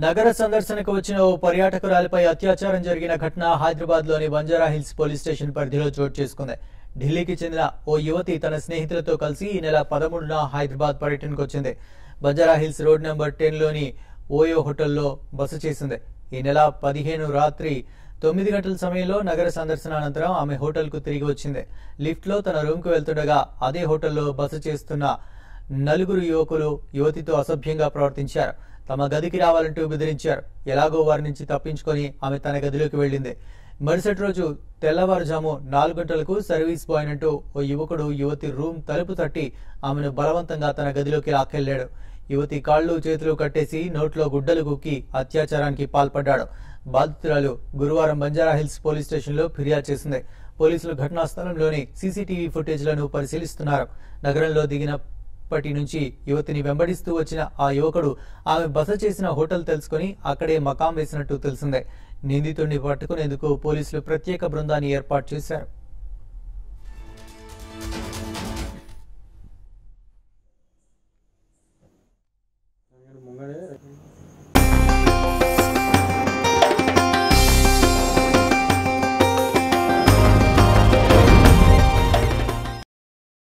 నగర సందర్శనకు వచ్చిన ఓ పర్యాటకురాలిపై అత్యాచారం జరిగిన ఘటన హైదరాబాద్ లోని బంజారా హిల్స్ పోలీస్ స్టేషన్ పరిధిలో చోటు చేసుకుంది ఢిల్లీకి చెందిన ఓ యువతి తన స్నేహితులతో కలిసి ఈ నెల పదమూడున హైదరాబాద్ పర్యటనకు వచ్చింది Banjara hills road number ten లోని ఓయో హోటల్లో బస చేసింది ఈ నెల పదిహేను రాత్రి తొమ్మిది గంటల సమయంలో నగర సందర్శన అనంతరం ఆమె హోటల్ కు తిరిగి వచ్చింది లిఫ్ట్ లో తన రూమ్ కు వెళ్తుండగా అదే హోటల్లో బస చేస్తున్న నలుగురు యువకులు యువతితో అసభ్యంగా ప్రవర్తించారు తమ గదికి రావాలంటూ బెదిరించారు ఎలాగో వారి నుంచి తప్పించుకొని ఆమె తన గదిలోకి వెళ్ళింది మరుసటి రోజు తెల్లవారుజాము నాలుగు గంటలకు సర్వీస్ బాయ్ అంటూ ఓ యువకుడు యువతి రూమ్ తలుపు తట్టి ఆమెను బలవంతంగా తన గదిలోకి లాక్కెళ్లాడు యువతి కాళ్ళు చేతులు కట్టేసి నోట్లో గుడ్డలు కుక్కి అత్యాచారానికి పాల్పడ్డాడు బాధితురాలు గురువారం బంజారా హిల్స్ పోలీస్ స్టేషన్లో ఫిర్యాదు చేసింది పోలీసులు ఘటనా స్థలంలోని సీసీటీవీ ఫుటేజ్లను పరిశీలిస్తున్నారు నగరంలో దిగినప్పటి నుంచి యువతిని వెంబడిస్తూ వచ్చిన ఆ యువకుడు ఆమె బస చేసిన హోటల్ తెలుసుకుని అక్కడే మకాం వేసినట్టు తెలిసిందే నిందితుడిని పట్టుకునేందుకు పోలీసులు ప్రత్యేక బృందాన్ని ఏర్పాటు చేశారు